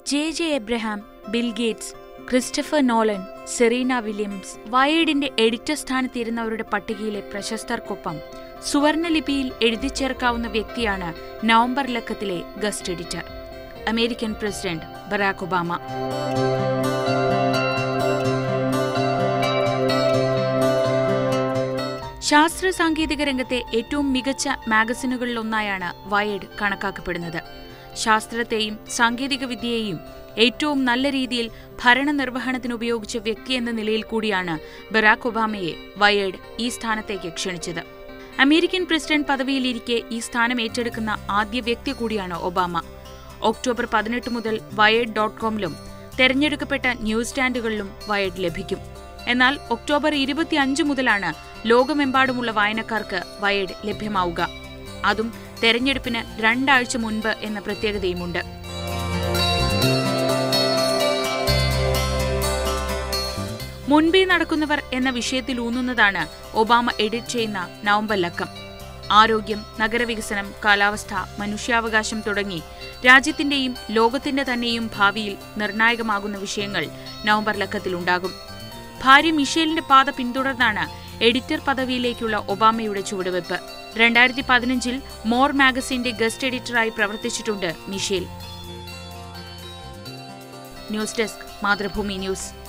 J J Abraham Bill Gates Christopher Nolan Serena Williams വയേഡിന്റെ editor സ്ഥാനത്തിരുന്നവരുടെ പട്ടികയിലെ പ്രശസ്തർക്കൊപ്പം സുവർണലിപിയിൽ എഴുതിച്ചേർക്കാവുന്ന വ്യക്തിയാണ് നവംബർ ലക്കത്തിലെ guest editor American president Barack Obama ശാസ്ത്ര സാങ്കേതിക രംഗത്തെ ഏറ്റവും മികച്ച മാഗസിനുകളിലൊന്നായാണ് വയേഡ് കണക്കാക്കപ്പെടുന്നത് ശാസ്ത്രത്തെയും സാങ്കേതികവിദ്യയെയും ഏറ്റവും നല്ല രീതിയിൽ ഭരണനിർവഹണത്തിന് ഉപയോഗിച്ച വ്യക്തി എന്ന നിലയിൽ കൂടിയാണ് ബറാക് ഒബാമയെ വയേഡ് ഈ സ്ഥാനത്തേക്ക് ക്ഷണിച്ചത് അമേരിക്കൻ പ്രസിഡന്റ് പദവിയിലിരിക്കെ ഈ സ്ഥാനം ഏറ്റെടുക്കുന്ന ആദ്യ വ്യക്തി കൂടിയാണ് ഒബാമ ഒക്ടോബർ പതിനെട്ട് മുതൽ വയേഡ് ഡോട്ട് കോമിലും തെരഞ്ഞെടുക്കപ്പെട്ട ന്യൂസ് സ്റ്റാൻഡുകളിലും വയേഡ് ലഭിക്കും എന്നാൽ ഒക്ടോബർ ഇരുപത്തിയഞ്ച് മുതലാണ് ലോകമെമ്പാടുമുള്ള വായനക്കാർക്ക് വയേഡ് ലഭ്യമാവുക അതും തെരഞ്ഞെടുപ്പിന് രണ്ടാഴ്ച മുൻപ് എന്ന പ്രത്യേകതയുമുണ്ട് മുൻപേ നടക്കുന്നവർ എന്ന വിഷയത്തിൽ ഊന്നുന്നതാണ് ഒബാമ എഡിറ്റ് ചെയ്യുന്ന നവംബർ ലക്കം ആരോഗ്യം നഗരവികസനം കാലാവസ്ഥ മനുഷ്യാവകാശം തുടങ്ങി രാജ്യത്തിന്റെയും ലോകത്തിന്റെ തന്നെയും ഭാവിയിൽ നിർണായകമാകുന്ന വിഷയങ്ങൾ നവംബർ ലക്കത്തിലുണ്ടാകും ഭാര്യ മിഷേലിന്റെ പാത പിന്തുടർന്നാണ് എഡിറ്റർ പദവിയിലേക്കുള്ള ഒബാമയുടെ ചുവടുവെപ്പ് രണ്ടായിരത്തി പതിനഞ്ചിൽ മോർ മാഗസിന്റെ ഗസ്റ്റ് എഡിറ്ററായി പ്രവർത്തിച്ചിട്ടുണ്ട് Michelle news desk Mathrubhumi news